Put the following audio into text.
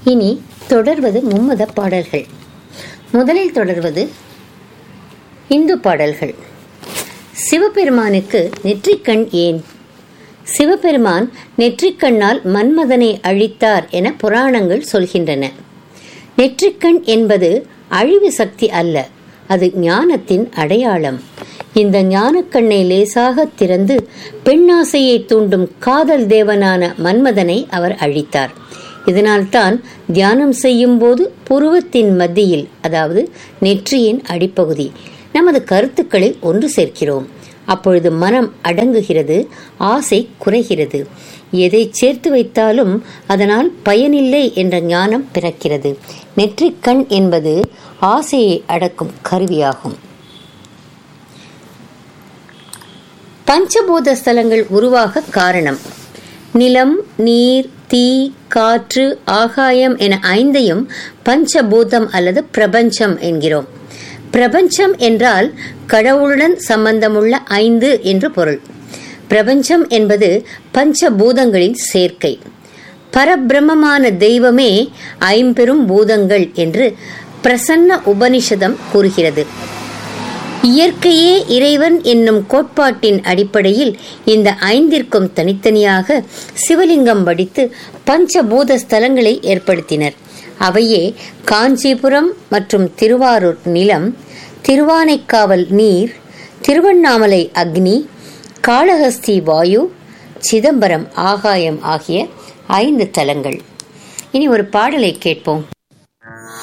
இனி தொடர்வது மும்மத பாடல்கள் முதலில் தொடர்வது இந்து பாடல்கள் சிவபெருமானுக்கு நெற்றிக்கண் ஏன் சிவபெருமான் நெற்றிக்கண்ணால் மன்மதனை அழித்தார் என புராணங்கள் சொல்கின்றன நெற்றிக்கண் என்பது அழிவு சக்தி அல்ல அது ஞானத்தின் அடையாளம் இந்த ஞானக்கண்ணை லேசாக திறந்து பெண்ணாசையை தூண்டும் காதல் தேவனான மன்மதனை அவர் அழித்தார் இதனால்தான் தியானம் செய்யும் போது புருவத்தின் மத்தியில் அதாவது நெற்றியின் அடிப்பகுதி நமது கருத்துக்களை ஒன்று சேர்க்கிறோம் அப்பொழுது மனம் அடங்குகிறது ஆசை குறைகிறது எதை சேர்த்து வைத்தாலும் அதனால் பயனில்லை என்ற ஞானம் பிறக்கிறது நெற்றிக்கண் என்பது ஆசையை அடக்கும் கருவியாகும் பஞ்சபூத ஸ்தலங்கள் உருவாக காரணம் நிலம் நீர் தீ காற்று ஆகாயம் என ஐந்தையும் பஞ்சபூதம் அல்லது பிரபஞ்சம் என்கிறோம் பிரபஞ்சம் என்றால் கடவுளுடன் சம்பந்தமுள்ள ஐந்து என்று பொருள் பிரபஞ்சம் என்பது பஞ்சபூதங்களின் சேர்க்கை பரபிரமமான தெய்வமே ஐம்பெரும் பூதங்கள் என்று பிரசன்ன உபனிஷதம் கூறுகிறது இயற்கையே இறைவன் என்னும் கோட்பாட்டின் அடிப்படையில் இந்த ஐந்திற்கும் தனித்தனியாக சிவலிங்கம் வடித்து பஞ்சபூத ஸ்தலங்களை ஏற்படுத்தினர் அவையே காஞ்சிபுரம் மற்றும் திருவாரூர் நிலம் திருவானைக்காவல் நீர் திருவண்ணாமலை அக்னி காளஹஸ்தி வாயு சிதம்பரம் ஆகாயம் ஆகிய ஐந்து தலங்கள் இனி ஒரு பாடலை கேட்போம்